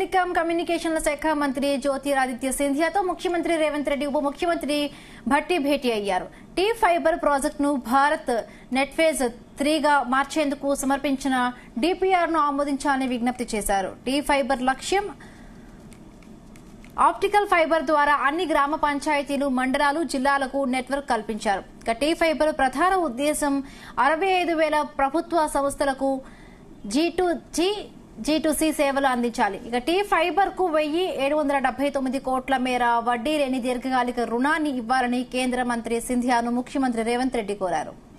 telecom కమ్యూనికేషన్ల శాఖ మంత్రి జ్యోతిరాదిత్య సింధియాతో ముఖ్యమంత్రి రేవంత్ రెడ్డి ఉప ముఖ్యమంత్రి భట్టి భేటీ అయ్యారు టీ ఫైబర్ ప్రాజెక్టును భారత్ నెట్ఫేజ్ త్రీగా మార్చేందుకు సమర్పించిన డిపిఆర్ ను ఆమోదించాలని విజ్ఞప్తి చేశారు టీ ఫైబర్ లక్ష్యం ఆప్టికల్ ఫైబర్ ద్వారా అన్ని గ్రామ పంచాయతీలు మండలాలు జిల్లాలకు నెట్వర్క్ కల్పించారు ఇక టీ ఫైబర్ ప్రధాన ఉద్దేశం అరవై ఐదు వేల ప్రభుత్వ సంస్థలకు G to G G to C సేవలు అందించాలి ఇక టీ ఫైబర్ కు వెయ్యి ఏడు వందల డెబ్బై తొమ్మిది కోట్ల మేర వడ్డీ లేని దీర్ఘకాలిక రుణాన్ని ఇవ్వాలని కేంద్ర మంత్రి సింధియాను ముఖ్యమంత్రి రేవంత్ రెడ్డి కోరారు